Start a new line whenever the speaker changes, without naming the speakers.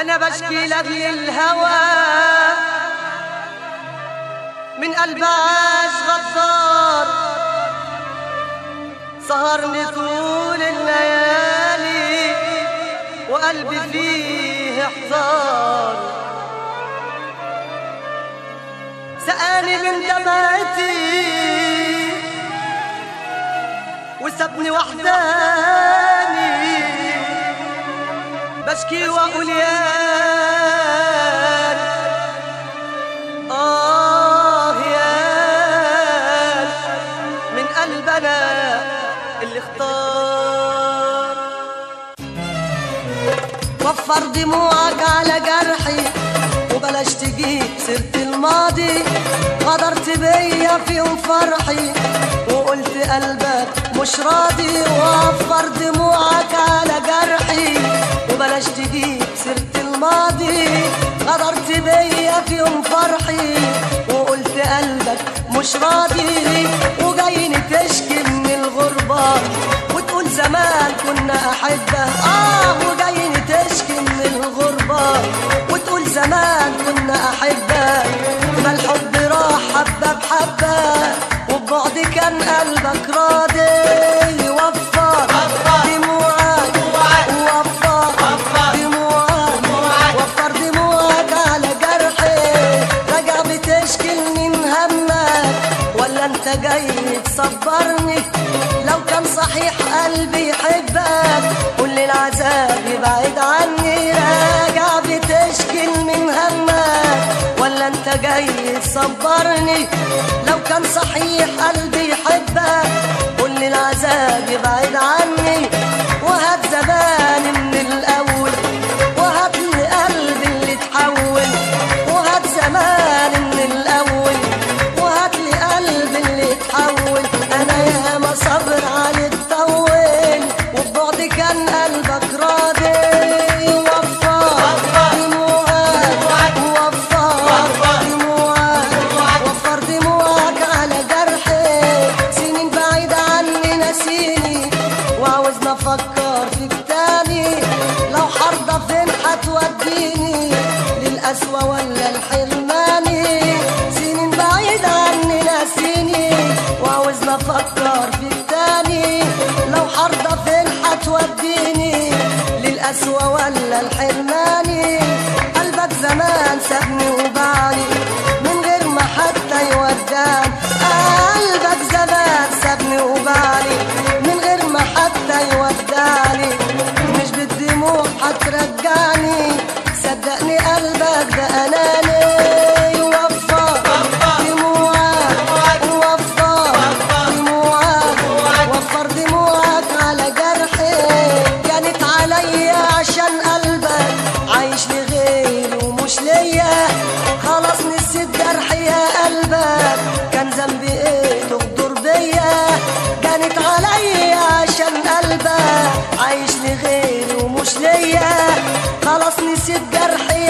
أنا بشكي لأجل الهوى من قلب عاش غدار سهرني طول الليالي وقلبي فيه احتار سقاني من دمعتي وسابني وحداني بشكي واقول يا آه يا من قلبنا اللي اختار وفر دموعك على جرحي وبلاش تجيب سيرة الماضي غدرت بيا في يوم فرحي وقلت قلبك مش راضي وفر دموعك على جرحي وبلاش تجيب سيرة الماضي غدرت بيا في يوم فرحي وقلت قلبك مش راضي وجايني تشكي من الغربة وتقول زمان كنا أحبة آه وجايني تشكي من الغربة وتقول زمان كنا أحبة ما الحب راح حبة بحبة وبعد كان قلبك راضي وفر دموعك وفر دموعك وفر دموعك على جرحي راجع بتشكي من همك ولا انت جاي تصبرني لو كان صحيح قلبي يحبك كل العذاب يبعد عني راجع بتشكي من همك ولا انت جاي تصبرني لو كان صحيح قلبي يحبك كل العذاب يبعد عني وهات زمان من الاول وهات لي قلبي اللي اتحول وهات زمان من الاول وهات لي قلبي اللي اتحول انا ياما صبر عليك طول وبعد كان قلبك راضي وفر دموعك وفر دموعك وفر دموعك على جرحي سنين بعيدة عني نسيني وعاوزنا افكر فيك تاني لو حرضة فين هتوديني للقسوة ولا الحرماني سنين بعيدة عني ناسيني وعاوزنا افكر فيك تاني لو حرضة فين هتوديني للقسوة ولا الحرماني قلبك زمان سابني وبعني من غير ما حتى يوداني قلبك زمان سابني وبعني من غير ما حتى يوداني مش بالدموع هترجعني صدقني قلبك ده اناني وفر دموعك وفر دموعك وفر دموعك على جرحي كانت عليا عشان قلبك عايش لغيري ومش ليا خلاص نسيت جرحي يا قلبك كان ذنبي ايه تغدر بيا كانت عليا عشان قلبك عايش لغيري ومش ليا خلاص نسيت جرحي